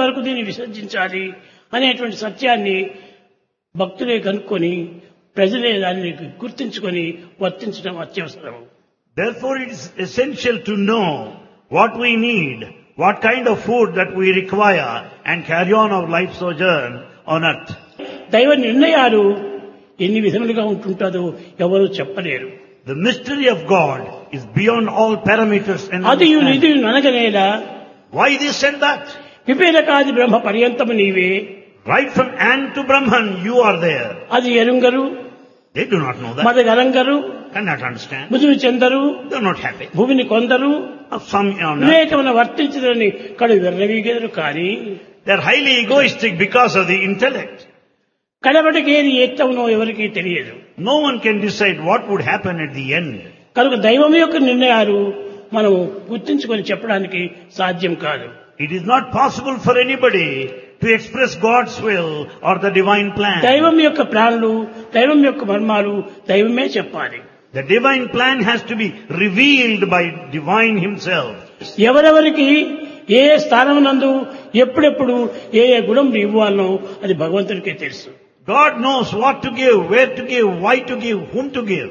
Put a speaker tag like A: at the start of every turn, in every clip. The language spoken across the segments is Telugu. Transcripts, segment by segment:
A: ఎంతవరకు దీన్ని విసర్జించాలి అనేటువంటి సత్యాన్ని భక్తులే కనుక్కొని ప్రజలే దాన్ని గుర్తించుకొని వర్తించడం అత్యవసరం
B: Therefore, it is essential to know what we need, what kind of food that we require, and carry on our life sojourn on earth.
A: దైవ నిర్ణయాలు ఎన్ని విధములుగా ఉంటుంటుందో ఎవరు చెప్పలేరు
B: The mystery of God is beyond all parameters and
A: అది
B: understanding.
A: Nidhi ననగనేలా
B: Why this and that?
A: విపేలకాది బ్రహ్మ పర్యంతము నీవే
B: Right from Ant to Brahman, you are there.
A: అది ఎరుంగరు
B: They do not know that,
A: మదగలంగరు
B: cannot understand.
A: ముదురు చెందరు
B: They are not happy.
A: భూమిని కొందరు
B: Of some on earth,
A: వివేకమున వర్తించదని కడు విర్రవీగెదరు కానీ
B: they are highly egoistic because of the intellect.
A: కడబడికి ఏది ఎత్తవునో ఎవరికీ తెలియదు
B: No one can decide what would happen at the end.
A: కనుక దైవం యొక్క నిర్ణయాలు మనం గుర్తించుకొని చెప్పడానికి సాధ్యం కాదు
B: It is not possible for anybody to express God's will or the divine plan.
A: దైవం యొక్క ప్రాణులు దైవం యొక్క మర్మాలు దైవమే చెప్పాలి
B: The divine plan has to be revealed by divine himself.
A: ఎవరెవరికి ఏ ఏ స్థానం నందు ఎప్పుడెప్పుడు ఏ ఏ గుణం ఇవ్వాలనో అది భగవంతుడికే తెలుసు
B: God knows what to give, where to give, why to give, whom to give.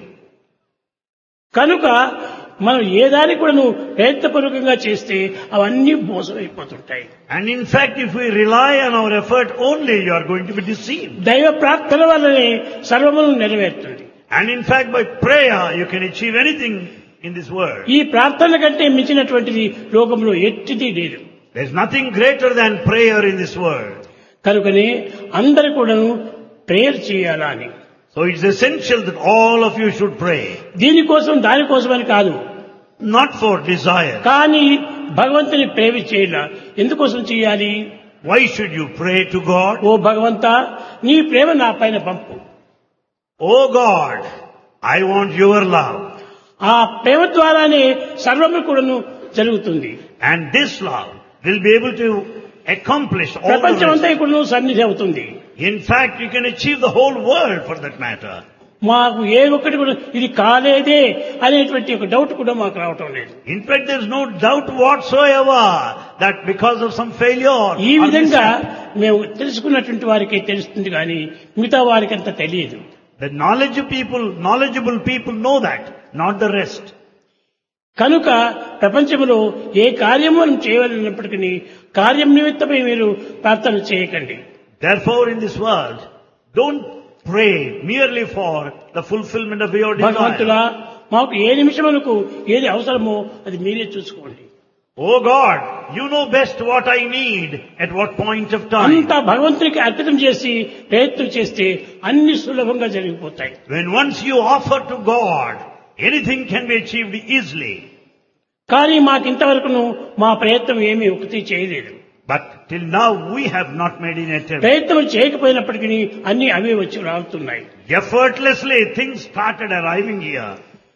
A: కనుక మనం ఏ దానికి కూడా నువ్వు ప్రయత్నపూర్వకంగా చేస్తే అవన్నీ మోసమైపోతుంటాయి
B: And in fact, if we rely on our effort only, you are going to be deceived.
A: దైవ ప్రార్థన వల్లనే సర్వమును నెరవేరుతుంది
B: And in fact, by prayer, you can achieve anything in this world.
A: ఈ ప్రార్థన కంటే మించినటువంటిది లోకంలో ఎట్టిది లేదు
B: There's nothing greater than prayer in this world.
A: కనుకనే అందరు కూడాను ప్రేయర్ చేయాలా అని
B: So it's essential that all of you should pray.
A: దీనికోసం దానికోసమని కాదు
B: Not for desire.
A: కానీ భగవంతుని ప్రేమ చేయాల ఎందుకోసం చేయాలి
B: Why should you pray to God?
A: ఓ భగవంతా నీ ప్రేమ నా పైన పంపు
B: Oh God, I want your love.
A: ఆ ప్రేమ ద్వారానే సర్వము కూడాను జరుగుతుంది
B: And this love will be able to accomplish all the
A: ప్రపంచం అంతా
B: rest.
A: కూడాను సన్నిధి అవుతుంది
B: In fact, you can achieve the whole world for that matter.
A: మాకు ఏ ఒక్కటి కూడా ఇది కాలేదే అనేటువంటి ఒక డౌట్ కూడా మాకు రావటం లేదు
B: In fact, there's no doubt whatsoever that because of some failure,
A: ఈ
B: or
A: విధంగా
B: mishap,
A: మేము తెలుసుకున్నటువంటి వారికి తెలుస్తుంది కానీ మిగతా వారికి అంత తెలియదు
B: the knowledge people, knowledgeable people know that, not the rest.
A: కనుక ప్రపంచంలో ఏ కార్యము మనం చేయవలసినప్పటికీ కార్యం నిమిత్తమై మీరు ప్రార్థన చేయకండి
B: Therefore, in this world, don't pray merely for the fulfillment of your
A: భగవంతులా
B: desire.
A: మాకు ఏ నిమిషములకు ఏది అవసరమో అది మీరే చూసుకోండి
B: Oh God, you know best what I need at what point of time.
A: అంతా భగవంతునికి అర్పితం చేసి ప్రయత్నం చేస్తే అన్ని సులభంగా జరిగిపోతాయి
B: When once you offer to God, anything can be achieved easily.
A: కానీ మాకు ఇంతవరకును మా ప్రయత్నం ఏమీ ఒకటి చేయలేదు
B: But till now we have not made an attempt.
A: ప్రయత్నం చేయకపోయినప్పటికీ అన్ని అవే వచ్చి రాలుతున్నాయి
B: Effortlessly things started arriving here.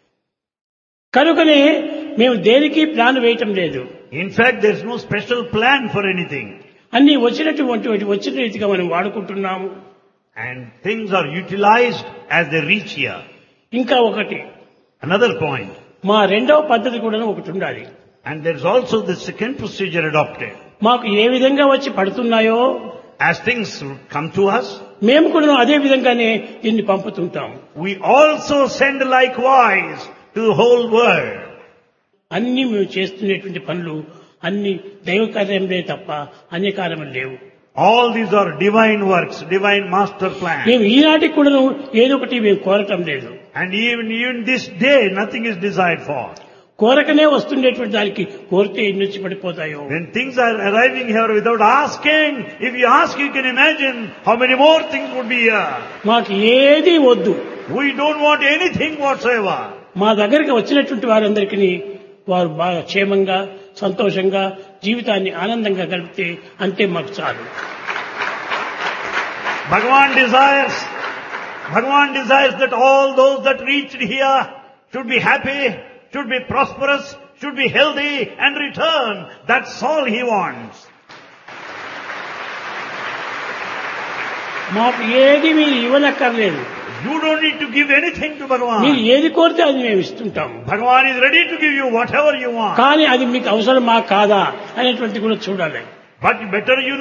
A: కనుకనే మేము దేనికి ప్లాన్ వేయటం లేదు
B: In fact, there's no special plan for anything.
A: అన్ని వచ్చినటువంటి వాటి వచ్చిన రీతిగా మనం వాడుకుంటున్నాము
B: And things are utilized as they reach here.
A: ఇంకా ఒకటి
B: Another point.
A: మా రెండవ పద్ధతి కూడా ఒకటి ఉండాలి
B: And there's also the second procedure adopted.
A: మాకు ఏ విధంగా వచ్చి పడుతున్నాయో
B: As things come to us,
A: మేము కూడా అదే విధంగానే దీన్ని పంపుతుంటాం
B: we also send likewise to the whole world.
A: అన్ని మేము చేస్తున్నటువంటి పనులు అన్ని దైవ కార్యములే తప్ప అన్య కార్యములు లేవు
B: All these are divine works, divine master plan.
A: మేము ఈనాటికి కూడా ఏదో ఒకటి మేము కోరటం లేదు
B: And even, even this day, nothing is desired for.
A: కోరకనే వస్తుండేటువంటి దానికి కోరితే ఎన్ని వచ్చి పడిపోతాయో
B: When things are arriving here without asking, if you ask, you can imagine how many more things would be here.
A: మాకు ఏది వద్దు
B: We don't want anything whatsoever.
A: మా దగ్గరికి వచ్చినటువంటి వారందరికీ వారు బాగా క్షేమంగా సంతోషంగా జీవితాన్ని ఆనందంగా గడిపితే అంతే మాకు చాలు
B: Bhagavan desires, Bhagavan desires that all those that reached here should be happy, should be prosperous, should be healthy and return. That's all he wants.
A: మాకు ఏది మీరు ఇవ్వనక్కర్లేదు
B: You don't need to give anything to
A: మీరు
B: Bhagavan.
A: ఏది కోరితే అది మేము ఇస్తుంటాము
B: Bhagavan is ready to give you whatever you want.
A: కానీ అది మీకు అవసరమా కాదా అనేటువంటి కూడా చూడాలి
B: But better you